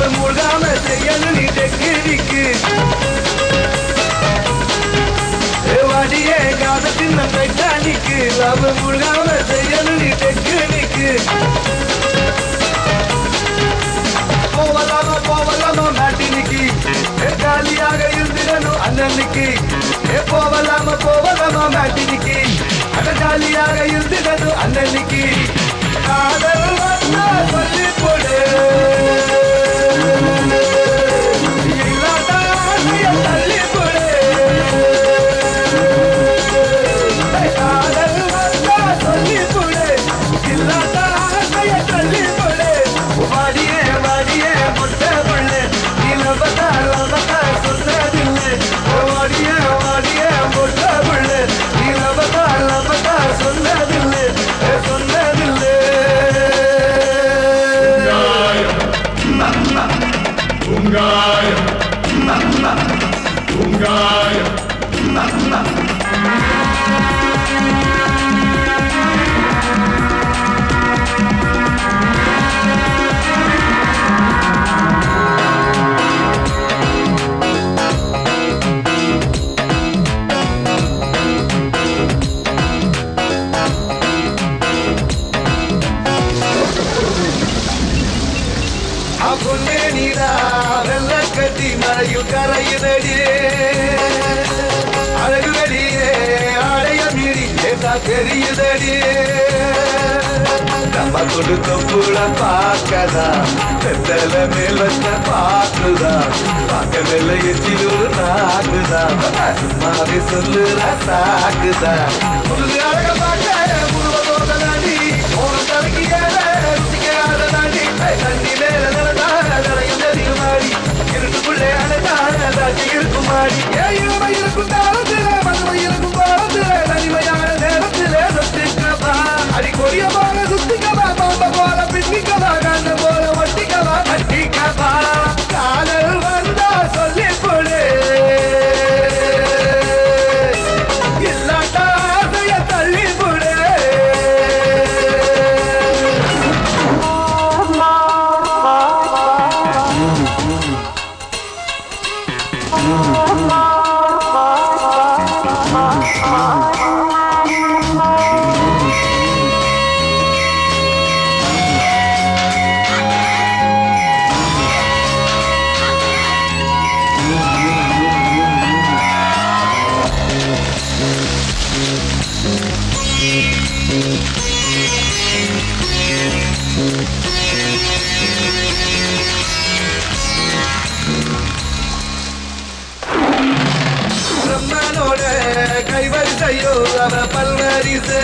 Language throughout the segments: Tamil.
நம்ம மூழ்காம செய்யணும் நீ டெக்னிக்கு வாடியே காத சின்ன டைட்டானிக்கு லவ் மூழ்காம செய்யணும் நீ டெக்னிக்கு போவலாமா போவலாமா மாட்டினிக்கு ஏ காலியாக இருந்திடணும் அண்ணனுக்கு ஏ போவலாமா போவலாமா மாட்டினிக்கு அட காலியாக இருந்திடணும் அண்ணனுக்கு காதல் வந்தா சொல்லி போடு இல்லாட்டா ஆசைய தள்ளி போடு காதல் வந்தா சொல்லி போடு இல்லாட்டா ஆசைய தள்ளி போடு வாடியே வாடியே முட்டை புள்ளு இலவத்தா லவத்தா சொன்னதில்லை வாடியே வாடியே முட்டை புள்ளு இலவத்தா லவத்தா சொன்னதில்லை சொன்னதில்லை Ungaயம். Ungaயம். பொன்னே நீரா வெள்ள கட்டி மழையில் கரையுதடி அழகு வெளியே ஆடைய மீறி லேசா தெரியுதடி நம்ம கொடுத்த புல பார்க்கதா பெத்தல மேல் வச்ச பாக்குதா பார்க்க வெள்ள எச்சிலூர் நாக்குதா சும்மாவே சொல்லுற சாக்குதா புல்லு அழக பார்க்க முழுவதோட தாண்டி ஓரம் தலைக்கு ஏற ருசிக்காத தாண்டி தண்ணி மேல நடந்தான தலையும் தெரியும் மாடி இருட்டுக்குள்ளே அடைத்தான தாண்டி இருக்கும் மாடி ஏ இளமை இருக்கும் காலத்தில மதுமை இருக்கும் காலத்தில தனிமையான நேரத்தில சொத்துக்கவா அடி கொடியமான சுத்திக்கவா பாம்ப போல பின்னிக்கவா கண்ண போல ஒட்டிக்கவா கட்டிக்கவா காதல் வந்தா சொல்லி போடு இல்லாட்டா ஆசைய தள்ளி போடு பிரம்மனோட கைவரிசையோ அவ பல்வரிசை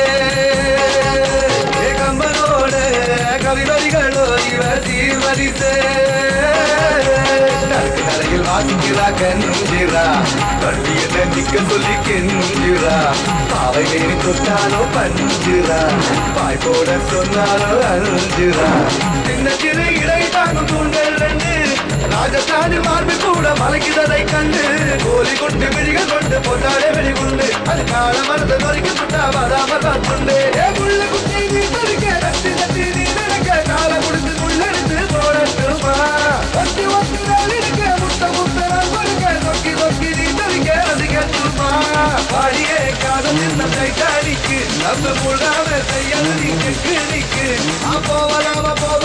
ஏ கம்பனோட கவிவரிகளோ இவ சீர்வரிசை நறுக்கு நரையில் வாசிக்கிறா கஞ்சிரா கட்டிய தண்டிக்க சொல்லி கெஞ்சிரா பாவை மேனி தொட்டாலோ பஞ்சிரா பாய் போட சொன்னாலோ அஞ்சிரா சின்ன சிறு இடை தாங்கும் தூண்கள் ரெண்டு ராஜஸ்தானி மார்பு கூட மலைக்குததை கண்டு கோலி கொண்டு விழிகள் கொண்டு போட்டாலே வெளிகுண்டு அது கால மரத்தை நொறுக்கி சுட்டா வராமல் பார்த்துண்டு ஏ முள்ள குத்தி நீ தடுக்க தட்டி தட்டி நீ நடக்க கால குடிச்சு முள்ளெடுத்து போடட்டுமா ஒட்டி ஒட்டி நாள் இருக்க முட்ட முட்ட நாள் கொடுக்க தொக்கி தொக்கி நீ தவிக்க ரசிக்கட்டுமா பாடியே காதல் இந்த டைட்டானிக்கு நம்ம முழாம செய்யணும் நீ நிக்கு நிக்கு போவலாம போவ